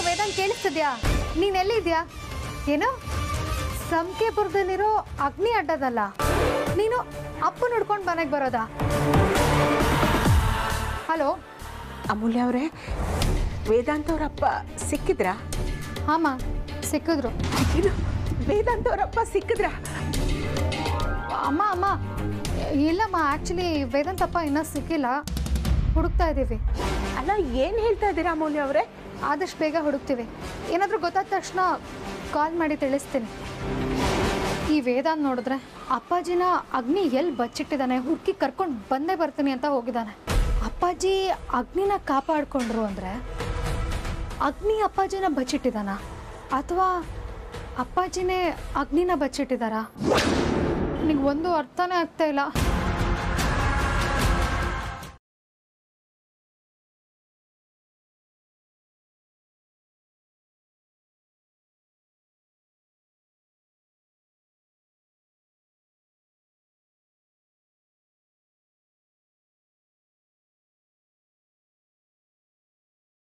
ವೇದಾಂತ್ ಕೇಳಿಸ್ತಿದ್ಯಾ ನೀನ್ ಎಲ್ಲಿದ್ಯಾ ಏನು ಸಂಖ್ಯೆಪುರದಲ್ಲಿರೋ ಅಗ್ನಿ ಅಡ್ಡದಲ್ಲ ನೀನು ಅಪ್ಪ ನೋಡ್ಕೊಂಡು ಮನೆಗೆ ಬರೋದಾ ಹಲೋ ಅಮೂಲ್ಯ ಅವರೇ ವೇದಾಂತ್ ಅವರಪ್ಪ ಸಿಕ್ಕಿದ್ರಾ ಹಾಮ ಸಿಕ್ಕಿದ್ರು ಇದು ವೇದಾಂತ್ ಅವರಪ್ಪ ಸಿಕ್ಕಿದ್ರಾ ಅಮ್ಮ ಅಮ್ಮ ಇಲ್ಲಮ್ಮ ಆ್ಯಕ್ಚುಲಿ ವೇದಾಂತಪ್ಪ ಇನ್ನೂ ಸಿಕ್ಕಿಲ್ಲ ಹುಡುಕ್ತಾ ಇದ್ದೀವಿ ಅಲ್ಲ ಏನು ಹೇಳ್ತಾ ಇದ್ದೀರಾ ಅಮೂಲ್ಯ ಅವರೇ ಆದಷ್ಟು ಬೇಗ ಹುಡುಕ್ತೀವಿ ಏನಾದರೂ ಗೊತ್ತಾದ ತಕ್ಷಣ ಕಾಲ್ ಮಾಡಿ ತಿಳಿಸ್ತೀನಿ ಈ ವೇದಾಂತ್ ನೋಡಿದ್ರೆ ಅಪ್ಪಾಜಿನ ಅಗ್ನಿ ಎಲ್ಲಿ ಬಚ್ಚಿಟ್ಟಿದ್ದಾನೆ ಹುಡುಕಿ ಕರ್ಕೊಂಡು ಬಂದೇ ಬರ್ತೀನಿ ಅಂತ ಹೋಗಿದ್ದಾನೆ ಅಪ್ಪಾಜಿ ಅಗ್ನಿನ ಕಾಪಾಡ್ಕೊಂಡ್ರು ಅಂದರೆ ಅಗ್ನಿ ಅಪ್ಪಾಜಿನ ಬಚ್ಚಿಟ್ಟಿದ್ದಾನ ಅಥವಾ ಅಪ್ಪಾಜಿನೇ ಅಗ್ನಿನ ಬಚ್ಚಿಟ್ಟಿದ್ದಾರಾ ನನಗೆ ಒಂದು ಅರ್ಥನೇ ಆಗ್ತಾ ಇಲ್ಲ